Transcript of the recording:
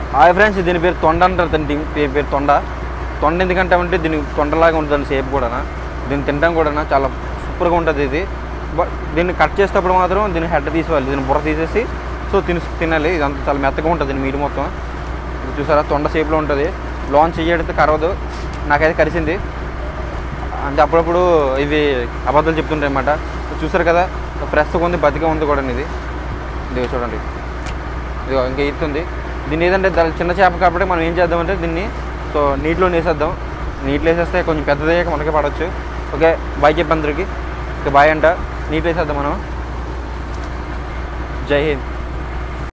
hi friends దీని పేరు తొండ అంటారు దీని దీని పేరు పేరు తొండ తొండ ఎందుకంటే అంటే దీని తొండలాగా ఉంటుంది దాని షేప్ కూడా దీన్ని తినడం కూడా చాలా సూపర్గా ఉంటుంది ఇది బట్ దీన్ని కట్ చేసేటప్పుడు మాత్రం దీని హెడ్ తీసేవాలి దీన్ని బుర్ర తీసేసి సో తిని తినాలి ఇదంతా చాలా మెత్తగా ఉంటుంది దీని మీట్ మొత్తం ఇది చూసారా తొండ షేప్లో ఉంటుంది లాంచ్ చేయడితే కరవదు నాకైతే కలిసింది అంటే అప్పుడప్పుడు ఇవి అబద్ధాలు చెప్తుంటాయి అన్నమాట చూసారు కదా ఫ్రెష్గా ఉంది బతిగా ఉంది కూడా ఇది ఇది చూడండి ఇది ఇంకా ఈతుంది దీన్ని ఏదంటే దాని చిన్న చేప కాబట్టి మనం ఏం చేద్దామంటే దీన్ని సో నీటిలో వేసేద్దాం నీటిలో వేసేస్తే కొంచెం పెద్దదయ్యాక మనకే పడవచ్చు ఓకే బాయ్ చెప్పి అందరికి ఓకే బాయ్ అంట నీటిలో వేసేద్దాం మనం జై హింద్